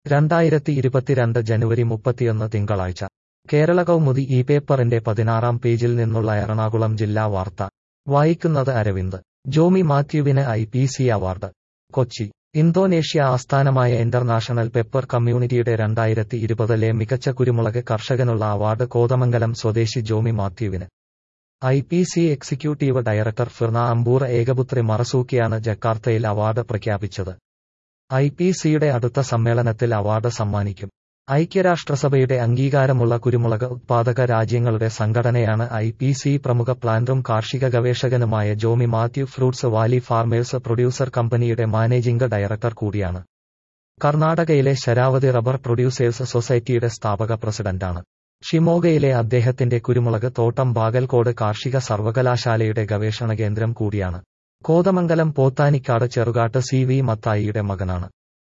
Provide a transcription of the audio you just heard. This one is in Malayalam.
രണ്ടായിരത്തി ഇരുപത്തിരണ്ട് ജനുവരി മുപ്പത്തിയൊന്ന് തിങ്കളാഴ്ച കേരള കൗമുദി ഈ പേപ്പറിന്റെ പതിനാറാം പേജിൽ നിന്നുള്ള എറണാകുളം ജില്ലാ വാർത്ത വായിക്കുന്നത് അരവിന്ദ് ജോമി മാത്യുവിന് I P C award Kochi Indonesia ആസ്ഥാനമായ ഇന്റർനാഷണൽ പെപ്പർ കമ്മ്യൂണിറ്റിയുടെ രണ്ടായിരത്തി ഇരുപതിലെ മികച്ച കുരുമുളക് കർഷകനുള്ള അവാർഡ് കോതമംഗലം സ്വദേശി ജോമി മാത്യുവിന് I P C executive director ഫിർണ അമ്പൂർ ഏകപുത്രി മറസൂക്കിയാണ് ജക്കാർത്തയിൽ അവാർഡ് പ്രഖ്യാപിച്ചത് ഐ പി സിയുടെ അടുത്ത സമ്മേളനത്തിൽ അവാർഡ് സമ്മാനിക്കും ഐക്യരാഷ്ട്രസഭയുടെ അംഗീകാരമുള്ള കുരുമുളക് ഉത്പാദക രാജ്യങ്ങളുടെ സംഘടനയാണ് ഐ പി സി പ്രമുഖ പ്ലാന്റും കാർഷിക ഗവേഷകനുമായ Jomy Mathew fruits valley farmers producer കമ്പനിയുടെ മാനേജിംഗ് ഡയറക്ടർ കൂടിയാണ് കർണാടകയിലെ ശരാവതി റബ്ബർ പ്രൊഡ്യൂസേഴ്സ് സൊസൈറ്റിയുടെ സ്ഥാപക പ്രസിഡന്റാണ് ഷിമോഗയിലെ അദ്ദേഹത്തിന്റെ കുരുമുളക് തോട്ടം ബാഗൽകോട് കാർഷിക സർവകലാശാലയുടെ ഗവേഷണ കേന്ദ്രം കൂടിയാണ് കോതമംഗലം പോത്താനിക്കാട് ചെറുകാട്ട് സി വി മത്തായിയുടെ മകനാണ്